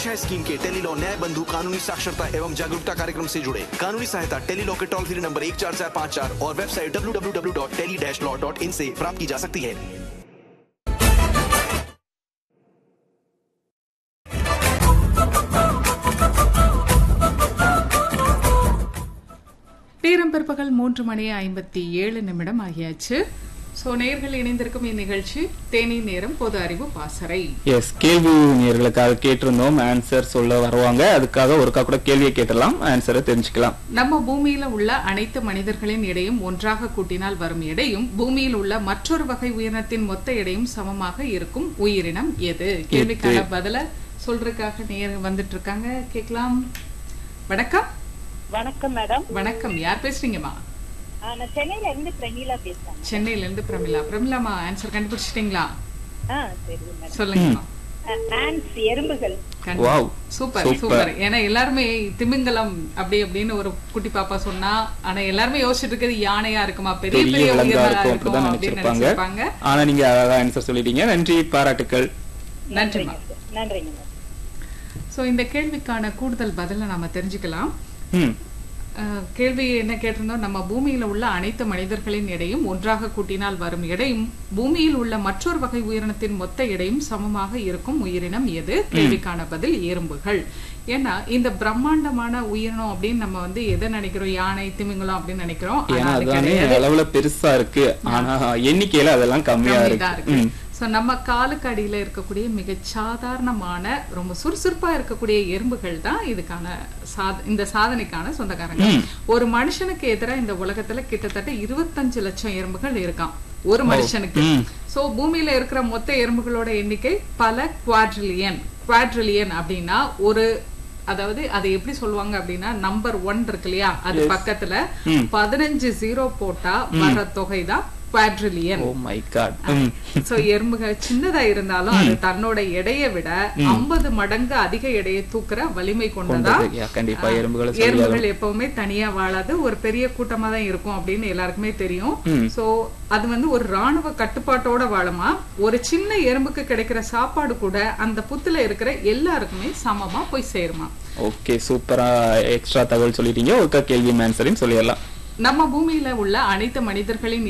पेश है स्कीम के टेली लॉ न्याय बंधु कानूनी साक्षरता एवं जागरूकता कार्यक्रम से जुड़े कानूनी सहायता टेली लॉ के टोल फ्री नंबर एक चार चार पाँच चार और website W W W dot tele dash law dot in से प्राप्त की जा सकती है நேரம் பிற்பகல் மூன்று மணி ஐம்பத்தி ஏழு நிமிடம் ஆகியாச்சு ஸோ நேர்கள் இணைந்திருக்கும் இந்நிகழ்ச்சி தேனி நேரம் பொது அறிவு பாசறை எஸ் கேள்வி நேர்களுக்காக கேட்டிருந்தோம் ஆன்சர் சொல்ல வருவாங்க அதுக்காக ஒருக்கா கூட கேள்வியை கேட்டலாம் ஆன்சரை தெரிஞ்சுக்கலாம் நம்ம பூமியில உள்ள அனைத்து மனிதர்களின் எடையும் ஒன்றாக கூட்டினால் வரும் எடையும் பூமியில் உள்ள மற்றொரு வகை உயிரினத்தின் மொத்த எடையும் சமமாக இருக்கும் உயிரினம் எது கேள்விக்கான பதில சொல்றதுக்காக நேர் வந்துட்டு இருக்காங்க கேட்கலாம் வணக்கம் வணக்கம் மேடம் வணக்கம் யார் பேசுறீங்கம்மா ஆ, நான் சென்னையில இருந்து பிரமீளா பேசுறேன் சென்னையில இருந்து பிரமிளா பிரமிளாமா ஆன்சர் கண்டுபிடிச்சிட்டீங்களா ஆ சரி மேடம் சொல்லுங்கம்மா ஆன்ஸ் எறும்புகள் கண்டிப்பா. Wow. Super Super. சூப்பர் ஏன்னா எல்லாருமே திமிங்கலம் அப்படி அப்படின்னு ஒரு குட்டி பாப்பா சொன்னா ஆனா எல்லாருமே யோசிச்சுட்டு இருக்கிறது யானையா இருக்குமா பெரிய பெரிய பெரிய விலங்கா உயிரினமா இருக்கும் இருக்கும் அப்படிதான் அப்படின்னு நினைச்சிருப்பாங்க நினைச்சிருப்பாங்க ஆனா நீங்க அழகா ஆன்சர் சொல்லிட்டீங்க நன்றி பாராட்டுக்கள் நன்றிமா நன்றிங்க மேடம் சோ இந்த கேள்விக்கான கூடுதல் பதில நாம தெரிஞ்சுக்கலாம் ம் அஹ், கேள்வி என்ன கேட்டிருந்தோம் நம்ம பூமியில உள்ள அனைத்து மனிதர்களின் எடையும் ஒன்றாக கூட்டினால் வரும் எடையும் பூமியில் உள்ள மற்றொரு வகை உயிரினத்தின் மொத்த எடையும் சமமாக இருக்கும் உயிரினம் எது கேள்விக்கான பதில் எறும்புகள் ஏன்னா இந்த பிரம்மாண்டமான உயிரினம் அப்படின்னு நம்ம வந்து எதை நினைக்கிறோம் யானை திமிங்கலம் அப்படின்னு நினைக்கிறோம் ஆனா ஏன்னா அது அதுதானே கிடையாது அளவுல பெருசா இருக்கு ஆனா எண்ணிக்கையில அதெல்லாம் கம்மியா கம்மிதான் இருக்கு இருக்கு ம். சோ நம்ம காலுக்கு அடியில இருக்கக்கூடிய மிகச் சாதாரணமான ரொம்ப சுறுசுறுப்பா இருக்கக்கூடிய எறும்புகள் தான் இதுக்கான சாத இந்த சாதனைக்கான சொந்தக்காரங்க ஒரு மனுஷனுக்கு எதிராக இந்த உலகத்துல கிட்டத்தட்ட இருபத்தஞ்சு லட்சம் எறும்புகள் இருக்காம் ஒரு மனுஷனுக்கு ம். சோ பூமியில இருக்கிற மொத்த எறும்புகளோட எண்ணிக்கை பல குவாட்ரிலியன் குவாட்ரிலியன் அப்படின்னா ஒரு அதாவது அதை எப்படி சொல்லுவாங்க அப்படின்னா நம்பர் ஒன் இருக்கு இல்லையா அது பக்கத்துல பதினஞ்சு ஜீரோ போட்டா வர்ற தொகை தான் quadrillion oh my God hmm so எறும்புகள் சின்னதா இருந்தாலும் அது தன்னோட எடையை விட 50 மடங்கு அதிக எடையை தூக்குற வலிமை கொண்டதா கொண்டது. Yeah, கண்டிப்பா எறும்புகளை சொல்லி எறும்புகள் எப்பவுமே தனியா வாழாது ஒரு பெரிய கூட்டமா தான் இருக்கும் அப்படின்னு எல்லாருக்குமே தெரியும் சோ அது வந்து ஒரு ராணுவ கட்டுப்பாட்டோட வாழுமா ஒரு சின்ன எறும்புக்கு கிடைக்கிற சாப்பாடு கூட அந்த புத்துல இருக்கிற எல்லாருக்குமே சமமா போய் சேருமா ஓகே சூப்பரா எக்ஸ்ட்ரா தகவல் சொல்லிட்டீங்க ஒருக்கா கேள்வி ஆன்சரையும் சொல்லிடலாம் நம்ம பூமியில உள்ள அனைத்து மனிதர்களின்